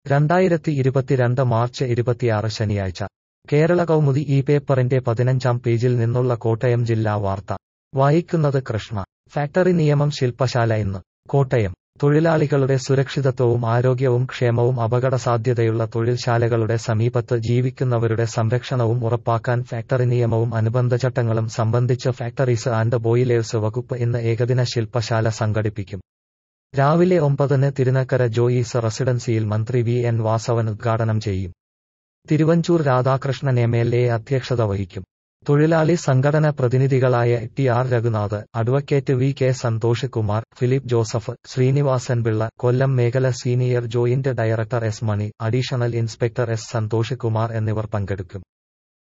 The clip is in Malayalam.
രണ്ടായിരത്തി ഇരുപത്തിരണ്ട് മാർച്ച് ഇരുപത്തിയാറ് ശനിയാഴ്ച കേരള കൗമുദി ഈ പേപ്പറിന്റെ പതിനഞ്ചാം പേജിൽ നിന്നുള്ള കോട്ടയം ജില്ലാ വാർത്ത വായിക്കുന്നത് കൃഷ്ണ ഫാക്ടറി നിയമം ശില്പശാല ഇന്ന് കോട്ടയം തൊഴിലാളികളുടെ സുരക്ഷിതത്വവും ആരോഗ്യവും ക്ഷേമവും അപകടസാധ്യതയുള്ള തൊഴിൽശാലകളുടെ സമീപത്ത് ജീവിക്കുന്നവരുടെ സംരക്ഷണവും ഉറപ്പാക്കാൻ ഫാക്ടറി നിയമവും അനുബന്ധ ചട്ടങ്ങളും സംബന്ധിച്ച് ഫാക്ടറീസ് ആൻഡ് ബോയിലേഴ്സ് വകുപ്പ് ഇന്ന് ഏകദിന ശില്പശാല സംഘടിപ്പിക്കും രാവിലെ ഒമ്പതിന് തിരുനക്കര ജോയീസ് റെസിഡൻസിയിൽ മന്ത്രി വി എൻ വാസവൻ ഉദ്ഘാടനം ചെയ്യും Thiruvanchoor Radhakrishnan M L A അധ്യക്ഷത വഹിക്കും തൊഴിലാളി സംഘടന പ്രതിനിധികളായ T R Raghunath advocate V K Santhosh Kumar Philip Joseph Srinivasan Pillai Kollam മേഖല senior joint director S Mani additional inspector S Santhosh Kumar എന്നിവർ പങ്കെടുക്കും